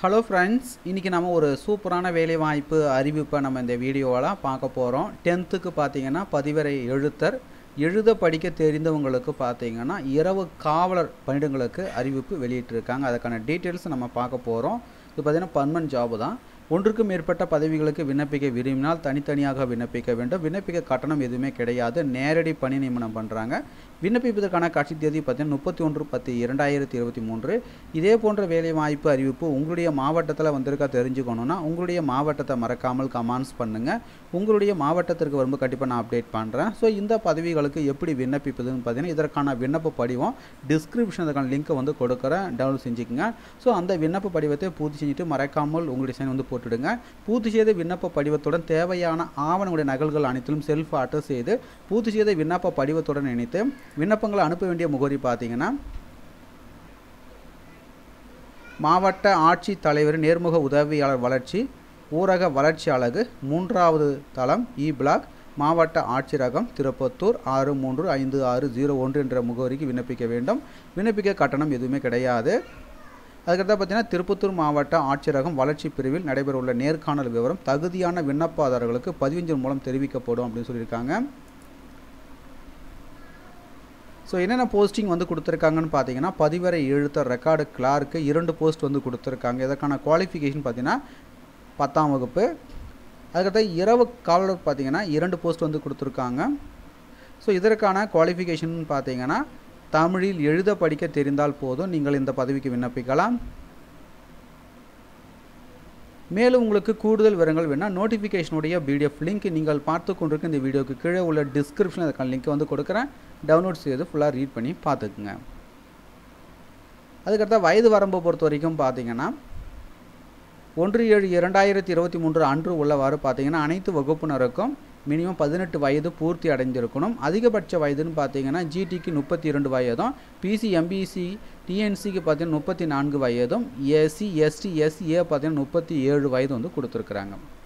hello friends இன்றைக்கி நம்ம ஒரு சூப்பரான வேலைவாய்ப்பு அறிவிப்பை நம்ம இந்த வீடியோவில் பார்க்க போகிறோம் டென்த்துக்கு பார்த்தீங்கன்னா பதிவரை எழுத்தர் எழுத படிக்க தெரிந்தவங்களுக்கு பார்த்தீங்கன்னா இரவு காவலர் பணியிடங்களுக்கு அறிவிப்பு வெளியிட்டிருக்காங்க அதுக்கான டீட்டெயில்ஸ் நம்ம பார்க்க போகிறோம் இது பார்த்தீங்கன்னா பர்மனன்ட் ஜாபு தான் ஒன்றுக்கும் மேற்பட்ட பதவிகளுக்கு விண்ணப்பிக்க விரும்பினால் தனித்தனியாக விண்ணப்பிக்க வேண்டும் விண்ணப்பிக்க கட்டணம் எதுவுமே கிடையாது நேரடி பணி நியமனம் பண்ணுறாங்க விண்ணப்பிப்பதற்கான கட்சி தேதி பார்த்தீங்கன்னா முப்பத்தி ஒன்று பத்து இரண்டாயிரத்தி இருபத்தி மூன்று இதே போன்ற வேலை வாய்ப்பு அறிவிப்பு உங்களுடைய மாவட்டத்தில் வந்திருக்கா தெரிஞ்சுக்கணுன்னா உங்களுடைய மாவட்டத்தை மறக்காமல் கமெண்ட்ஸ் பண்ணுங்கள் உங்களுடைய மாவட்டத்திற்கு வரும்போது கண்டிப்பாக நான் அப்டேட் பண்ணுறேன் ஸோ இந்த பதவிகளுக்கு எப்படி விண்ணப்பிப்பதுன்னு பார்த்தீங்கன்னா இதற்கான விண்ணப்ப படிவம் டிஸ்கிரிப்ஷன் அதுக்கான லிங்க்கை வந்து கொடுக்குறேன் டவுன்லோட் செஞ்சுக்கோங்க ஸோ அந்த விண்ணப்ப படிவத்தை பூர்த்தி செஞ்சுட்டு மறக்காமல் உங்களுடைய சைன் வந்து போட்டுடுங்க பூர்த்தி செய்த விண்ணப்ப படிவத்துடன் தேவையான ஆவணங்களுடைய நகல்கள் அனைத்திலும் செல்ஃப் அட்டஸ் செய்து பூர்த்தி செய்த விண்ணப்ப படிவத்துடன் இணைத்து விண்ணப்பங்களை அனுப்ப வேண்டிய முகவரி பார்த்தீங்கன்னா மாவட்ட ஆட்சித் தலைவர் நேர்முக உதவியாளர் வளர்ச்சி ஊரக வளர்ச்சி அலகு மூன்றாவது தளம் இ பிளாக் மாவட்ட ஆட்சியரகம் திருப்பத்தூர் ஆறு மூன்று ஐந்து ஆறு ஜீரோ ஒன்று என்ற முகவரிக்கு விண்ணப்பிக்க வேண்டும் விண்ணப்பிக்க கட்டணம் எதுவுமே கிடையாது அதுக்கடுத்து பார்த்தீங்கன்னா திருப்பத்தூர் மாவட்ட ஆட்சியரகம் வளர்ச்சி பிரிவில் நடைபெறவுள்ள நேர்காணல் விவரம் தகுதியான விண்ணப்பதாரர்களுக்கு பதிவஞ்சல் மூலம் தெரிவிக்கப்படும் அப்படின்னு சொல்லியிருக்காங்க ஸோ என்னென்ன போஸ்டிங் வந்து கொடுத்துருக்காங்கன்னு பார்த்தீங்கன்னா பதிவரை எழுத்தர் ரெக்கார்டு கிளார்க்கு இரண்டு போஸ்ட் வந்து கொடுத்துருக்காங்க இதற்கான குவாலிஃபிகேஷன் பார்த்தீங்கன்னா பத்தாம் வகுப்பு அதுக்கடுத்து இரவு காவலர் பார்த்தீங்கன்னா இரண்டு போஸ்ட் வந்து கொடுத்துருக்காங்க ஸோ இதற்கான குவாலிஃபிகேஷன் பார்த்தீங்கன்னா தமிழில் எழுத படிக்க தெரிந்தால் போதும் நீங்கள் இந்த பதவிக்கு விண்ணப்பிக்கலாம் மேலும் உங்களுக்கு கூடுதல் விவரங்கள் வேணால் நோட்டிஃபிகேஷனுடைய பிடிஎஃப் லிங்க் நீங்கள் பார்த்து கொண்டிருக்க இந்த வீடியோக்கு கீழே உள்ள டிஸ்கிரிப்ஷன் அதுக்கான லிங்க் வந்து கொடுக்குறேன் டவுன்லோட் செய்து ஃபுல்லாக ரீட் பண்ணி பார்த்துக்குங்க அதுக்கடுத்த வயது வரம்பை பொறுத்த வரைக்கும் பார்த்தீங்கன்னா ஒன்று ஏழு இரண்டாயிரத்தி இருபத்தி மூன்று அன்று உள்ளவாறு பார்த்தீங்கன்னா அனைத்து வகுப்பினருக்கும் மினிமம் பதினெட்டு வயது பூர்த்தி அடைஞ்சிருக்கணும் அதிகபட்ச வயதுன்னு பார்த்தீங்கன்னா ஜிடிக்கு முப்பத்தி இரண்டு வயதும் பிசி எம்பிசி டிஎன்சிக்கு பார்த்தீங்கன்னா முப்பத்தி நான்கு வயதும் எஸ்சி எஸ்டி எஸ்ஏ பார்த்தீங்கன்னா முப்பத்தி ஏழு வயது வந்து கொடுத்துருக்குறாங்க